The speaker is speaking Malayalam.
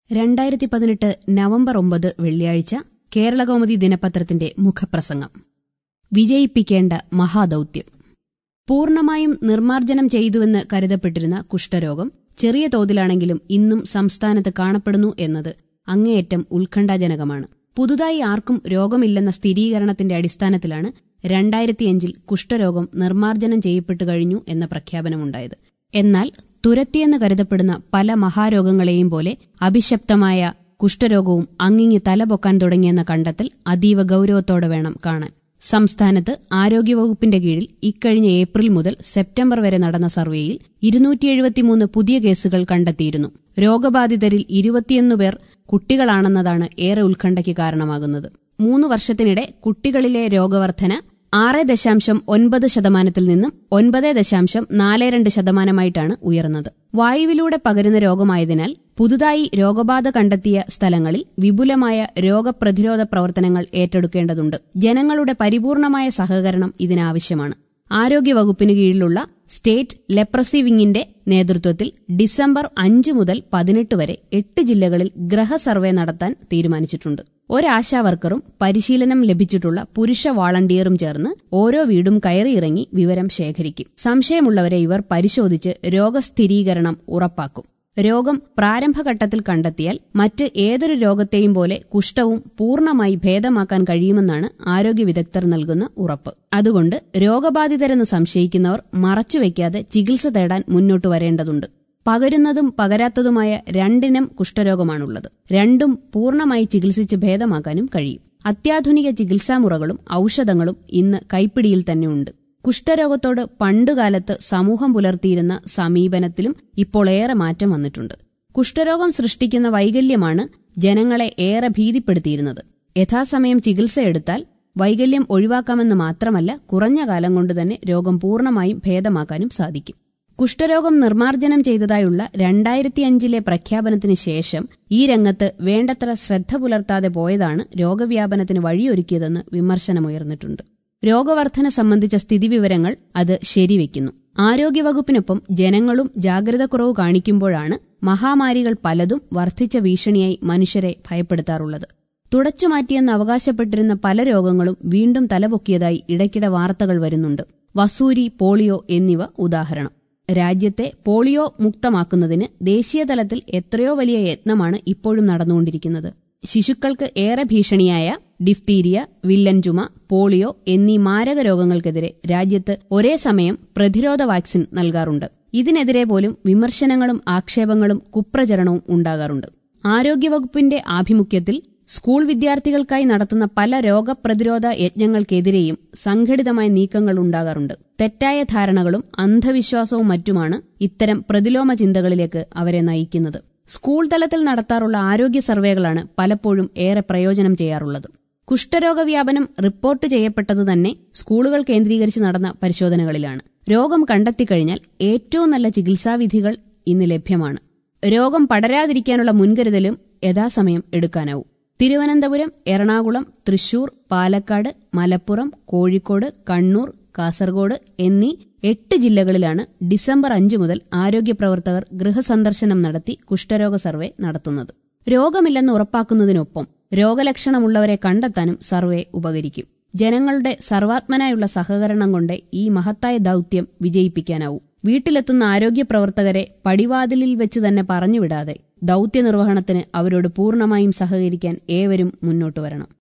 രണ്ടായിരത്തി പതിനെട്ട് നവംബർ ഒമ്പത് വെള്ളിയാഴ്ച കേരളകൗമുദി ദിനപത്രത്തിന്റെ മുഖപ്രസംഗം വിജയിപ്പിക്കേണ്ട മഹാദൌത്യം പൂർണ്ണമായും നിർമ്മാർജ്ജനം ചെയ്തുവെന്ന് കരുതപ്പെട്ടിരുന്ന കുഷ്ഠരോഗം ചെറിയ തോതിലാണെങ്കിലും ഇന്നും സംസ്ഥാനത്ത് കാണപ്പെടുന്നു എന്നത് അങ്ങേയറ്റം ഉത്കണ്ഠാജനകമാണ് പുതുതായി ആർക്കും രോഗമില്ലെന്ന സ്ഥിരീകരണത്തിന്റെ അടിസ്ഥാനത്തിലാണ് രണ്ടായിരത്തിയഞ്ചിൽ കുഷ്ഠരോഗം നിർമ്മാർജ്ജനം ചെയ്യപ്പെട്ടു കഴിഞ്ഞു എന്ന പ്രഖ്യാപനമുണ്ടായത് എന്നാൽ തുരത്തിയെന്ന് കരുതപ്പെടുന്ന പല മഹാരോഗങ്ങളെയും പോലെ അഭിശപ്തമായ കുഷ്ഠരോഗവും അങ്ങിങ്ങി തലപൊക്കാൻ തുടങ്ങിയെന്ന കണ്ടെത്തൽ അതീവ ഗൌരവത്തോടെ വേണം കാണാൻ സംസ്ഥാനത്ത് ആരോഗ്യവകുപ്പിന്റെ കീഴിൽ ഇക്കഴിഞ്ഞ ഏപ്രിൽ മുതൽ സെപ്റ്റംബർ വരെ നടന്ന സർവേയിൽ ഇരുന്നൂറ്റി എഴുപത്തിമൂന്ന് പുതിയ കേസുകൾ കണ്ടെത്തിയിരുന്നു രോഗബാധിതരിൽ ഇരുപത്തിയൊന്ന് പേർ കുട്ടികളാണെന്നതാണ് ഏറെ ഉത്കണ്ഠയ്ക്ക് കാരണമാകുന്നത് മൂന്ന് വർഷത്തിനിടെ കുട്ടികളിലെ രോഗവർധന ആറ് ദശാംശം ഒൻപത് ശതമാനത്തിൽ നിന്നും ഒൻപത് ദശാംശം നാല് രണ്ട് ശതമാനമായിട്ടാണ് ഉയർന്നത് വായുവിലൂടെ പകരുന്ന രോഗമായതിനാൽ പുതുതായി രോഗബാധ കണ്ടെത്തിയ സ്ഥലങ്ങളിൽ വിപുലമായ രോഗപ്രതിരോധ പ്രവർത്തനങ്ങൾ ഏറ്റെടുക്കേണ്ടതുണ്ട് ജനങ്ങളുടെ പരിപൂർണമായ സഹകരണം ഇതിനാവശ്യമാണ് ആരോഗ്യവകുപ്പിന് കീഴിലുള്ള സ്റ്റേറ്റ് ലെപ്രസി വിങ്ങിന്റെ നേതൃത്വത്തിൽ ഡിസംബർ അഞ്ച് മുതൽ പതിനെട്ട് വരെ എട്ട് ജില്ലകളിൽ ഗ്രഹസർവേ നടത്താൻ തീരുമാനിച്ചിട്ടുണ്ട് ഒരാശാവർക്കറും പരിശീലനം ലഭിച്ചിട്ടുള്ള പുരുഷ വാളണ്ടിയറും ചേർന്ന് ഓരോ വീടും കയറിയിറങ്ങി വിവരം ശേഖരിക്കും സംശയമുള്ളവരെ ഇവർ പരിശോധിച്ച് രോഗസ്ഥിരീകരണം ഉറപ്പാക്കും രോഗം പ്രാരംഭഘട്ടത്തിൽ കണ്ടെത്തിയാൽ മറ്റ് ഏതൊരു രോഗത്തെയും പോലെ കുഷ്ഠവും പൂർണ്ണമായി ഭേദമാക്കാൻ കഴിയുമെന്നാണ് ആരോഗ്യ വിദഗ്ധർ നൽകുന്ന ഉറപ്പ് അതുകൊണ്ട് രോഗബാധിതരെന്ന് സംശയിക്കുന്നവർ മറച്ചുവെക്കാതെ ചികിത്സ തേടാൻ മുന്നോട്ട് വരേണ്ടതുണ്ട് പകരുന്നതും പകരാത്തതുമായ രണ്ടിനം കുഷ്ഠരോഗമാണുള്ളത് രണ്ടും പൂർണ്ണമായി ചികിത്സിച്ച് ഭേദമാക്കാനും കഴിയും അത്യാധുനിക ചികിത്സാമുറകളും ഔഷധങ്ങളും ഇന്ന് കൈപ്പിടിയിൽ തന്നെയുണ്ട് കുഷ്ഠരോഗത്തോട് പണ്ടുകാലത്ത് സമൂഹം പുലർത്തിയിരുന്ന സമീപനത്തിലും ഇപ്പോൾ ഏറെ മാറ്റം വന്നിട്ടുണ്ട് കുഷ്ഠരോഗം സൃഷ്ടിക്കുന്ന വൈകല്യമാണ് ജനങ്ങളെ ഏറെ ഭീതിപ്പെടുത്തിയിരുന്നത് യഥാസമയം ചികിത്സയെടുത്താൽ വൈകല്യം ഒഴിവാക്കാമെന്ന് മാത്രമല്ല കുറഞ്ഞ കാലം കൊണ്ട് തന്നെ രോഗം പൂർണ്ണമായും ഭേദമാക്കാനും സാധിക്കും കുഷ്ഠരോഗം നിർമ്മാർജ്ജനം ചെയ്തതായുള്ള രണ്ടായിരത്തിയഞ്ചിലെ പ്രഖ്യാപനത്തിന് ശേഷം ഈ രംഗത്ത് വേണ്ടത്ര ശ്രദ്ധ പുലർത്താതെ പോയതാണ് രോഗവ്യാപനത്തിന് വഴിയൊരുക്കിയതെന്ന് വിമർശനമുയർന്നിട്ടുണ്ട് രോഗവർധന സംബന്ധിച്ച സ്ഥിതിവിവരങ്ങൾ അത് ശരിവെക്കുന്നു ആരോഗ്യവകുപ്പിനൊപ്പം ജനങ്ങളും ജാഗ്രതക്കുറവ് കാണിക്കുമ്പോഴാണ് മഹാമാരികൾ പലതും വർദ്ധിച്ച ഭീഷണിയായി മനുഷ്യരെ ഭയപ്പെടുത്താറുള്ളത് തുടച്ചുമാറ്റിയെന്ന് അവകാശപ്പെട്ടിരുന്ന പല രോഗങ്ങളും വീണ്ടും തലപൊക്കിയതായി ഇടയ്ക്കിടെ വാർത്തകൾ വരുന്നുണ്ട് വസൂരി പോളിയോ എന്നിവ ഉദാഹരണം രാജ്യത്തെ പോളിയോ മുക്തമാക്കുന്നതിന് ദേശീയതലത്തിൽ എത്രയോ വലിയ യത്നമാണ് ഇപ്പോഴും നടന്നുകൊണ്ടിരിക്കുന്നത് ശിശുക്കൾക്ക് ഏറെ ഭീഷണിയായ ഡിഫ്തീരിയ വില്ലൻ ചുമ പോളിയോ എന്നീ മാരക രോഗങ്ങൾക്കെതിരെ രാജ്യത്ത് ഒരേ സമയം പ്രതിരോധ വാക്സിൻ നൽകാറുണ്ട് ഇതിനെതിരെ പോലും വിമർശനങ്ങളും ആക്ഷേപങ്ങളും കുപ്രചരണവും ഉണ്ടാകാറുണ്ട് ആരോഗ്യവകുപ്പിന്റെ ആഭിമുഖ്യത്തിൽ സ്കൂൾ വിദ്യാർത്ഥികൾക്കായി നടത്തുന്ന പല രോഗപ്രതിരോധ യജ്ഞങ്ങൾക്കെതിരെയും സംഘടിതമായ നീക്കങ്ങൾ ഉണ്ടാകാറുണ്ട് തെറ്റായ ധാരണകളും അന്ധവിശ്വാസവും മറ്റുമാണ് ഇത്തരം പ്രതിലോമ ചിന്തകളിലേക്ക് അവരെ നയിക്കുന്നത് സ്കൂൾ തലത്തിൽ നടത്താറുള്ള ആരോഗ്യ സർവേകളാണ് പലപ്പോഴും ഏറെ പ്രയോജനം ചെയ്യാറുള്ളത് കുഷ്ഠരോഗ വ്യാപനം റിപ്പോർട്ട് ചെയ്യപ്പെട്ടത് തന്നെ സ്കൂളുകൾ കേന്ദ്രീകരിച്ച് നടന്ന പരിശോധനകളിലാണ് രോഗം കണ്ടെത്തിക്കഴിഞ്ഞാൽ ഏറ്റവും നല്ല ചികിത്സാവിധികൾ ഇന്ന് ലഭ്യമാണ് രോഗം പടരാതിരിക്കാനുള്ള മുൻകരുതലും യഥാസമയം എടുക്കാനാവും തിരുവനന്തപുരം എറണാകുളം തൃശൂർ പാലക്കാട് മലപ്പുറം കോഴിക്കോട് കണ്ണൂർ കാസർഗോഡ് എന്നീ എട്ട് ജില്ലകളിലാണ് ഡിസംബർ അഞ്ച് മുതൽ ആരോഗ്യപ്രവർത്തകർ ഗൃഹസന്ദർശനം നടത്തി കുഷ്ഠരോഗ സർവേ നടത്തുന്നത് രോഗമില്ലെന്ന് ഉറപ്പാക്കുന്നതിനൊപ്പം രോഗലക്ഷണമുള്ളവരെ കണ്ടെത്താനും സർവേ ഉപകരിക്കും ജനങ്ങളുടെ സർവാത്മനായുള്ള സഹകരണം കൊണ്ട് ഈ മഹത്തായ ദൌത്യം വിജയിപ്പിക്കാനാവും വീട്ടിലെത്തുന്ന ആരോഗ്യ പ്രവർത്തകരെ പടിവാതിലിൽ വെച്ച് തന്നെ പറഞ്ഞുവിടാതെ ദൌത്യനിർവഹണത്തിന് അവരോട് പൂർണ്ണമായും സഹകരിക്കാൻ ഏവരും മുന്നോട്ടു വരണം